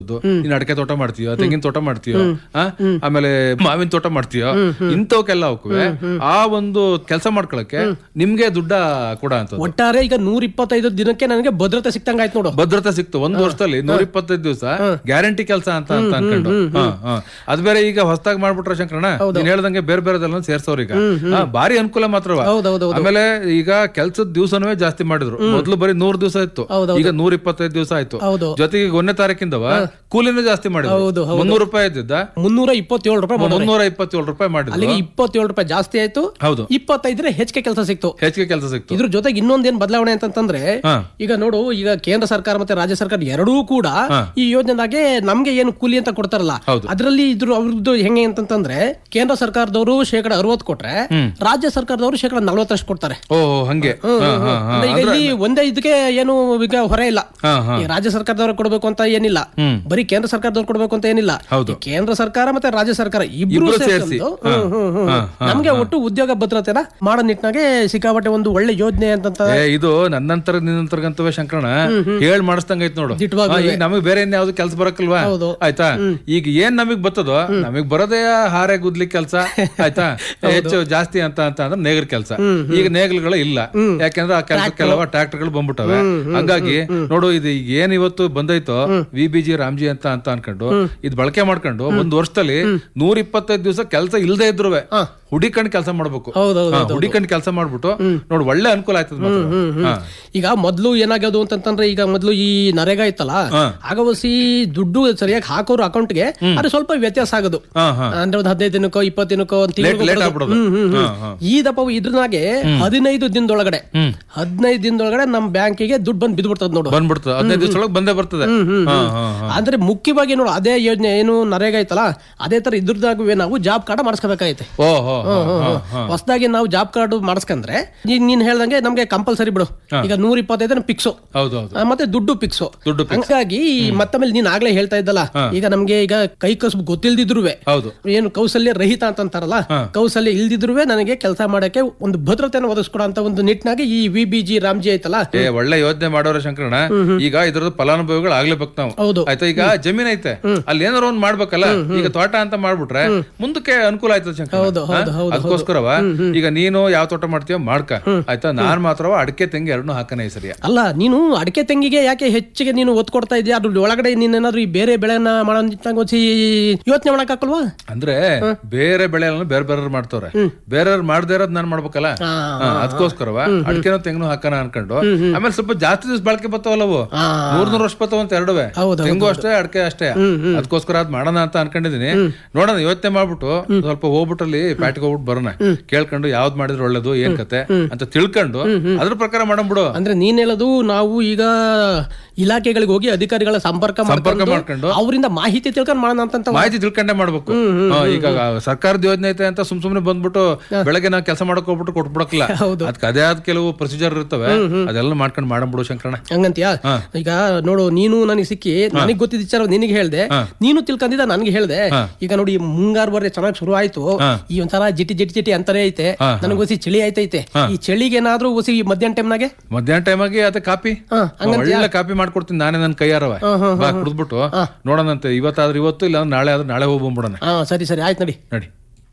ನೀನ್ ಅಡಕೆ ತೋಟ ಮಾಡ್ತೀಯೋ ತೆಂಗಿನ ತೋಟ ಮಾಡ್ತೀಯೋ ಆ? ಆಮೇಲೆ ಮಾವಿನ ತೋಟ ಮಾಡ್ತೀಯೋ ಇಂಥವಕ್ಕೆಲ್ಲ ಅವಕ್ಕುವೆ ಆ ಒಂದು ಕೆಲಸ ಮಾಡ್ಕೊಳಕ್ಕೆ ನಿಮ್ಗೆ ದುಡ್ಡ ಕೂಡ ಅಂತ ಒಟ್ಟಾರೆ ಈಗ ನೂರ ಇಪ್ಪತ್ತೈದು ದಿನಕ್ಕೆ ನನಗೆ ಭದ್ರತೆ ಸಿಕ್ತಂಗ ಆಯ್ತು ನೋಡು ಭದ್ರತೆ ಸಿಕ್ತು ಒಂದ್ ವರ್ಷದಲ್ಲಿ ನೂರ ಇಪ್ಪತ್ತೈದು ದಿವಸ ಗ್ಯಾರಂಟಿ ಕೆಲಸ ಅಂತ ಅಂತ ಅನ್ಕೊಂಡು ಹಾ, ಹಾ. ಅದ್ ಬೇರೆ ಈಗ ಹೊಸದಾಗಿ ಮಾಡ್ಬಿಟ್ರ ಶಂಕರಣ್ಣ ನೀನ್ ಹೇಳ್ದಂಗೆ ಬೇರೆ ಬೇರೆದೆಲ್ಲ ಸೇರ್ಸೋರ್ ಈಗ ಹಾ, ಭಾರಿ ಅನುಕೂಲ ಮಾತ್ರವ ಹೌದೌದು ಆಮೇಲೆ ಈಗ ಕೆಲ್ಸದ ದಿವಸನೂ ಜಾಸ್ತಿ ಮಾಡಿದ್ರು ಮೊದ್ಲು ಬರೀ ನೂರ್ ದಿವಸ ಇತ್ತು ಈಗ ನೂರ ಇಪ್ಪತ್ತೈದು ದಿವಸ ಆಯ್ತು ಹೌದು ಜೊತೆಗೆ ಈಗ ಒಂದನೇ ತಾರೀಕಿಂದವ ಕೂಲಿನೂ ಜಾಸ್ತಿ ಮಾಡಿದ್ರು ಹೌದು, ಮುನ್ನೂರು ರೂಪಾಯಿ ಇದ್ದಿದ್ದ ಮುನ್ನೂರ ಇಪ್ಪತ್ತೇಳು ರೂಪಾಯಿ ಮಾಡಿದ್ರು. ಮುನ್ನೂರ ಇಪ್ಪತ್ತೇಳು ರೂಪಾಯಿ ಮಾಡಿದ್ರು ಅಲ್ಲಿಗೆ ಇಪ್ಪತ್ತೇಳು ರೂಪಾಯಿ ಜಾಸ್ತಿ ಆಯ್ತು ಹೌದು ಇಪ್ಪತ್ತೈದ್ರೆ ಹೆಚ್ಚಿಗೆ ಕೆಲಸ ಸಿಕ್ತು ಹೆಚ್ಚಿಗೆ ಕೆಲಸ ಸಿಕ್ತು ಇದ್ರ ಜೊತೆಗೆ ಇನ್ನೊಂದೇನ್ ಬದಲಾವಣೆ ಅಂತಂತಂದ್ರೆ ಹಾ. ಈಗ ನೋಡು ಈಗ ಕೇಂದ್ರ ಸರ್ಕಾರ ಮತ್ತೆ ರಾಜ್ಯ ಸರ್ಕಾರ ಎರಡೂ ಕೂಡ ಈ ಯೋಜನೆದಾಗೆ ನಮ್ಗೆ ಏನು ಕೂಲಿ ಅಂತ ಕೊಡ್ತಾರಲ್ಲ ಹೌದು. ಅದರಲ್ಲಿ ಇದ್ರ ಅವ್ರದ್ದು ಹೆಂಗೆ ಅಂತಂತಂದ್ರೆ ಕೇಂದ್ರ ಸರ್ಕಾರದವರು ಶೇಕಡ ಅರವತ್ತು ಕೊಟ್ರೆ ರಾಜ್ಯ ಸರ್ಕಾರದವರು ಶೇಕಡ ನಲ್ವತ್ತರಷ್ಟು ಕೊಡ್ತಾರೆ ಓ ಹಂಗೆ ಹಾ, ಹಾ, ಹಾ. ಅಂದ್ರೆ ಈಗ ಇಲ್ಲಿ ಒಂದೇ ಇದಕ್ಕೆ ಏನು ಈಗ ಹೊರೆ ಇಲ್ಲ ಹಾ, ಹಾ. ಈ ರಾಜ್ಯ ಸರ್ಕಾರದವ್ರು ಕೊಡಬೇಕು ಅಂತ ಏನಿಲ್ಲ ಬರೀ ಕೇಂದ್ರ ಸರ್ಕಾರದವ್ರು ಕೊಡಬೇಕು ಅಂತ ಏನಿಲ್ಲ ಹೌದು. ಈ ಕೇಂದ್ರ ಸರ್ಕಾರ ಮತ್ತೆ ರಾಜ್ಯ ಸರ್ಕಾರ ಇಬ್ರು ಇಬ್ರು ಸೇರ್ಕೊಂಡು, ಸೇರ್ಸಿ. ಹ್ಮ್, ಹ್ಮ್, ಹ್ಮ್, ಹ್ಮ್. ನಮ್ಗೆ ಒಟ್ಟು ಉದ್ಯೋಗ ಭದ್ರತೆನ ಮಾಡೋ ನಿಟ್ಟಿನಾಗೆ ಸಿಕ್ಕಾಪಟ್ಟೆ ಒಂದು ಒಳ್ಳೆ ಯೋಜನೆ ಅಂತ ಏ ಇದು ನನ್ನಂತರ ನಿನ್ನಂತರ್ಗಂತವೇ ಶಂಕರಣ ಹೇಳ್ ಮಾಡಿಸ್ದಂಗ ಐತ್ ನೋಡು ದಿಟ್ವಾಗ್ಲೂ ಆ, ಈಗ ನಮಗ್ ಬೇರೆ ಇನ್ ಯಾವ್ದು ಕೆಲ್ಸ ಬರಕಲ್ವಾ ಹೌದು. ಆಯ್ತಾ ಈಗ ಏನ್ ನಮಗ್ ಬರ್ತದೋ ನಮಗ್ ಬರೋದೇ ಹಾರೆ ಗುದ್ಲಿ ಕೆಲ್ಸ ಆಯ್ತಾ ಹೆಚ್ಚು ಜಾಸ್ತಿ ಅಂತ ಅಂತ ಅಂದ್ರೆ ನೇಗರ್ ಕೆಲ್ಸ ಈಗ ನೇಗಲ್ಗಳು ಇಲ್ಲ ಯಾಕೆಂದ್ರೆ ಆ ಕೆಲ್ಸಕ್ಕೆಲ್ಲವ ಟ್ರಾಕ್ಟರ್ಗಳು ಬಂದ್ಬಿಟ್ಟವೆ ಹಂಗಾಗಿ ನೋಡು ಇದು ಈಗ ಏನ್ ಇವತ್ತು ಬಂದೈತೋ ವಿ ಬಿ ಜಿ ರಾಮ್ಜಿ ಅಂತ ಅಂತ ಅನ್ಕೊಂಡು ಇದ್ ಬಳಕೆ ಮಾಡ್ಕೊಂಡು ಒಂದ್ ವರ್ಷದಲ್ಲಿ ನೂರ ಇಪ್ಪತ್ತೈದು ದಿವಸ ಕೆಲ್ಸ ಇಲ್ದೇ ಇದ್ರುವೆ ಹುಡಿಕಂಡ್ ಕೆಲಸ ಮಾಡ್ಬೇಕು ಹೌದೌದು ಹಾ, ಹುಡಿಕಂಡ್ ಕೆಲಸ ಮಾಡ್ಬಿಟ್ಟು ನೋಡ್ ಒಳ್ಳೆ ಅನುಕೂಲ ಆಯ್ತದ ಮಾತ್ರ. ಹಾ. ಈಗ ಮೊದ್ಲು ಏನಾಗೋದು ಅಂತಂತಂದ್ರೆ ಈಗ ಮೊದ್ಲು ಈ ನರೇಗಾ ಇತ್ತಲ್ಲ ಆಗ ಒಸಿ ದುಡ್ಡು ಸರಿಯಾಗಿ ಹಾಕೋರು ಅಕೌಂಟ್ಗೆ ಅದು ಸ್ವಲ್ಪ ವ್ಯತ್ಯಾಸ ಆಗೋದು ಹಾ, ಹಾ. ಅಂದ್ರೆ ಒಂದು ಹದಿನೈದು ದಿನಕ್ಕೋ ಇಪ್ಪತ್ತು ದಿನಕ್ಕೋ ಒಂದ್ ಲೇಟ್ ತಿಂಗ್ಳಿಗೋ ಲೇಟ್ ಬರೋದು. ಆಗ್ಬಿಡೋದು ಹ್ಮ್, ಹ್ಮ್, ಹಾ, ಹ್ಮ್. ಹಾ. ಈ ದಪ್ಪ ಇದ್ರನಾಗೆ ಹದಿನೈದು ದಿನದೊಳಗಡೆ ಹದಿನೈದು ದಿನದೊಳಗಡೆ ನಮ್ ಬ್ಯಾಂಕಿಗೆ ದುಡ್ಡು ಬಂದ್ ಬಿದ್ಬಿಡ್ತದ ನೋಡು ಬಂದ್ಬಿಡ್ತದೆ ಹದಿನೈದು ದಿವಸ ಒಳಗೆ ಬಂದೇ ಬರ್ತದೆ ಹಾ, ಹಾ, ಹಾ. ಅಂದ್ರೆ ಮುಖ್ಯವಾಗಿ ನೋಡು ಅದೇ ಯೋಜನೆ ಏನು ನರೇಗಾ ಐತಲ್ಲ ಅದೇ ತರ ಇದ್ರದಾಗುವೆ ನಾವು ಜಾಬ್ ಕಾರ್ಡ್ ಮಾಡಿಸ್ಕೋಬೇಕಾಗೈತೆ ಓ ಹೋ ಹೋ, ಹೋ, ಹೋ. ಹೊಸದಾಗಿ ನಾವು ಜಾಬ್ ಕಾರ್ಡ್ ಮಾಡಿಸ್ಕೊಂಡ್ರೆ ನೀನ್ ನೀನ್ ಹೇಳ್ದಂಗೆ ನಮ್ಗೆ ಕಂಪಲ್ಸರಿ ಬಿಡು ಈಗ ನೂರ ಇಪ್ಪತ್ತೈದು ಫಿಕ್ಸು ಹೌದು ಹೌದು ಆ, ಮತ್ತೆ ದುಡ್ಡು ಫಿಕ್ಸು ದುಡ್ಡು ಹಂಗಾಗಿ ಮತ್ತಮೇಲೆ ನೀನ್ ಆಗ್ಲೇ ಹೇಳ್ತಾ ಇದ್ದಲ್ಲ ಈಗ ನಮ್ಗೆ ಈಗ ಕೈ ಕಸಬು ಗೊತ್ತಿಲ್ದಿದ್ರುವೆ ಹೌದು ಏನು ಕೌಶಲ್ಯ ರಹಿತ ಅಂತಂತಾರಲ್ಲ ಕೌಶಲ್ಯ ಇಲ್ದಿದ್ರುವೆ ನನಗೆ ಕೆಲಸ ಮಾಡಕ್ಕೆ ಒಂದು ಭದ್ರತೆಯನ್ನು ಒದಗಿಸ್ಕೊಡೋ ಅಂತ ಒಂದು ನಿಟ್ಟಿನಾಗಿ ಈ ವಿ ಬಿ ಜಿ ರಾಮ್ಜಿ ಐತಲ್ಲ ಏ ಒಳ್ಳೆ ಯೋಜನೆ ಮಾಡೋರ ಶಂಕರಣ ಈಗ ಇದ್ರದ್ದು ಫಲಾನುಭವಿಗಳು ಆಗ್ಲೇಬೇಕು ನಾವು ಹೌದು. ಆಯ್ತಾ ಈಗ ಜಮೀನ್ ಐತೆ ಅಲ್ಲಿ ಏನಾರ ಒಂದ್ ಮಾಡ್ಬೇಕಲ್ಲ ಈಗ ತೋಟ ಅಂತ ಮಾಡ್ಬಿಟ್ರೆ ಮುಂದಕ್ಕೆ ಅನುಕೂಲ ಆಯ್ತದ ಶಂಕರ ಹೌದು, ಹೌದು, ಹೌದು, ಅದಕ್ಕೋಸ್ಕರವ ಈಗ ನೀನು ಯಾವ ತೋಟ ಮಾಡ್ತೀಯೋ ಮಾಡ್ಕ ಆಯ್ತಾ ನಾನ್ ಮಾತ್ರವ ಅಡಿಕೆ ತೆಂಗಿ ಎರಡನ್ನೂ ಹಾಕನೇ ಈ ಸರಿಯ ಅಲ್ಲ ನೀನು ಅಡಿಕೆ ತೆಂಗಿಗೆ ಯಾಕೆ ಹೆಚ್ಚಿಗೆ ನೀನು ಒತ್ತು ಕೊಡ್ತಾ ಇದೀಯ ಅದ್ರ ಒಳಗಡೆ ನೀನೇನಾದ್ರೂ ಈ ಬೇರೆ ಬೆಳೆನ ಮಾಡೋ ನಿಟ್ಟಿನಾಗ ಒಂದ್ಸಿ ಯೋಚನೆ ಮಾಡಕ್ ಹಾಕಲ್ವಾ ಅಂದ್ರೆ ಬೇರೆ ಬೆಳೆ ಬೇರೆ ಬೇರೆ ಮಾಡ್ತವ್ರೆ ಬೇರೆಯವ್ರು ಮಾಡದೇ ಇರೋದ್ ನಾನ್ ಮಾಡ್ಬೇಕಲ್ಲ ಹಾ, ಹಾ, ಅದಕ್ಕೋಸ್ಕರವ ಅಡಿಕೆನೋ ತೆಂಗನು ಹಾಕೋಣ ಅನ್ಕೊಂಡು ಆಮೇಲೆ ಸ್ವಲ್ಪ ಜಾಸ್ತಿ ದಿವಸ ಬಳಕೆ ಬರ್ತಾವಲ್ಲವು ನೂರ್ ನೂರ್ ವರ್ಷ ಬರ್ತಾವಂತ ಎರಡುವೆ ಹೌದು, ತೆಂಗು ಅಷ್ಟೇ ಅಡಿಕೆ ಅಷ್ಟೇ ಅದಕ್ಕೋಸ್ಕರ ಅದ್ ಮಾಡೋಣ ಅಂತ ಅನ್ಕೊಂಡಿದೀನಿ ನೋಡೋಣ ಯೋಚನೆ ಮಾಡ್ಬಿಟ್ಟು ಸ್ವಲ್ಪ ಹೋಗ್ಬಿಟ್ಟು ಅಲ್ಲಿ ಪ್ಯಾಟಿಗೆ ಹೋಗ್ಬಿಟ್ಟು ಬರೋಣ ಕೇಳ್ಕೊಂಡು ಯಾವ್ದ್ ಮಾಡಿದ್ರೆ ಒಳ್ಳೇದು ಏನ್ ಕತೆ ಅಂತ ತಿಳ್ಕೊಂಡು ಅದ್ರ ಪ್ರಕಾರ ಮಾಡಂಬಿಡು ಅಂದ್ರೆ ನೀನ್ ಹೇಳೋದು ನಾವು ಈಗ ಇಲಾಖೆಗಳಿಗೆ ಹೋಗಿ ಅಧಿಕಾರಿಗಳ ಸಂಪರ್ಕ ಸಂಪರ್ಕ ಮಾಡ್ಕೊಂಡು ಮಾಡ್ಕೊಂಡು ಅವರಿಂದ ಮಾಹಿತಿ ತಿಳ್ಕೊಂಡು ಮಾಡೋಣ ಅಂತ ಮಾಹಿತಿ ತಿಳ್ಕೊಂಡೇ ಮಾಡ್ಬೇಕು ಹಾ, ಈಗ ಸರ್ಕಾರದ ಯೋಜನೆ ಐತೆ ಅಂತ ಸುಮ್ ಸುಮ್ನೆ ಬಂದ್ಬಿಟ್ಟು ಬೆಳಗ್ಗೆ ನಾವು ಕೆಲಸ ಮಾಡಕ್ ಹೋಗ್ಬಿಟ್ಟು ಕೊಟ್ಬಿಡಕ್ಲ ಹೌದು. ಅದಕ್ಕೆ ಅದೇ ಆದ ಕೆಲವು ಪ್ರೊಸೀಜರ್ ಇರ್ತವೆ ಅದೆಲ್ಲ ಮಾಡ್ಕೊಂಡು ಮಾಡಂಬಿಡು ಶಂಕರಣ ಹಂಗಂತೀಯ ಈಗ ನೋಡು ನೀನು ನನಗೆ ಸಿಕ್ಕಿ ನನಗೆ ಗೊತ್ತಿದ್ದ ವಿಚಾರ ನಿನಗೆ ಹೇಳ್ದೆ ನೀನು ತಿಳ್ಕೊಂಡಿದ್ದ ನನಗೆ ಹೇಳ್ದೆ ಈಗ ನೋಡಿ ಈ ಮುಂಗಾರು ಬರೇ ಚೆನ್ನಾಗಿ ಶುರು ಆಯ್ತು ಈ ಒಂಥರ ಜಿಟಿ ಜಿಟಿ ಜಿಟಿ ಅಂತಾನೆ ಐತೆ ನನಗೆ ಒಸಿ ಚಳಿ ಆಯ್ತೈತೆ ಈ ಚಳಿಗೆ ಏನಾದ್ರೂ ಒಸಿ ಈ ಮಧ್ಯಾಹ್ನ ಟೈಮ್ನಾಗೆ ಮಧ್ಯಾಹ್ನ ಟೈಮ್ ಆಗಿ ಅದೇ ಕಾಪಿ ಹಾ, ಒಳ್ಳೆ ಕಾಪಿ ಮಾಡ್ಕೊಡ್ತೀನಿ ನಾನೇ ನನ್ನ ಕೈಯಾರವ ಬಾ ಕುಡಿದ್ಬಿಟ್ಟು ನೋಡೋಣಂತೆ ಇವತ್ತಾದ್ರೆ ಇವತ್ತು ಇಲ್ಲ ನಾಳೆ ಆದ್ರೆ ನಾಳೆ ಹೋಗಿ ಬಂದ್ಬಿಡೋಣ ಹಾ ಸರಿ ಸರಿ ಆಯ್ತು ನಡಿ ನಡಿ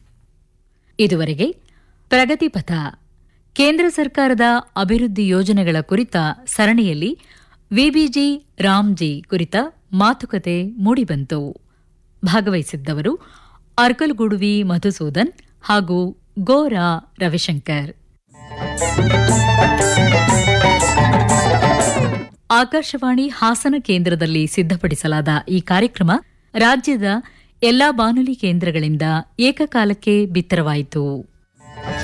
ಇದುವರೆಗೆ ಪ್ರಗತಿ ಪಥ ಕೇಂದ್ರ ಸರ್ಕಾರದ ಅಭಿವೃದ್ಧಿ ಯೋಜನೆಗಳ ಕುರಿತ ಸರಣಿಯಲ್ಲಿ ವಿಬಿಜಿ ರಾಮ್ಜಿ ಕುರಿತ ಮಾತುಕತೆ ಮೂಡಿಬಂತು ಭಾಗವಹಿಸಿದ್ದವರು ಅರ್ಕಲ್ಗುಡುವಿ ಮಧುಸೂದನ್ ಹಾಗೂ ಗೋರಾ ರವಿಶಂಕರ್ ಆಕಾಶವಾಣಿ ಹಾಸನ ಕೇಂದ್ರದಲ್ಲಿ ಸಿದ್ಧಪಡಿಸಲಾದ ಈ ಕಾರ್ಯಕ್ರಮ ರಾಜ್ಯದ ಎಲ್ಲಾ ಬಾನುಲಿ ಕೇಂದ್ರಗಳಿಂದ ಏಕಕಾಲಕ್ಕೆ ಬಿತ್ತರವಾಯಿತು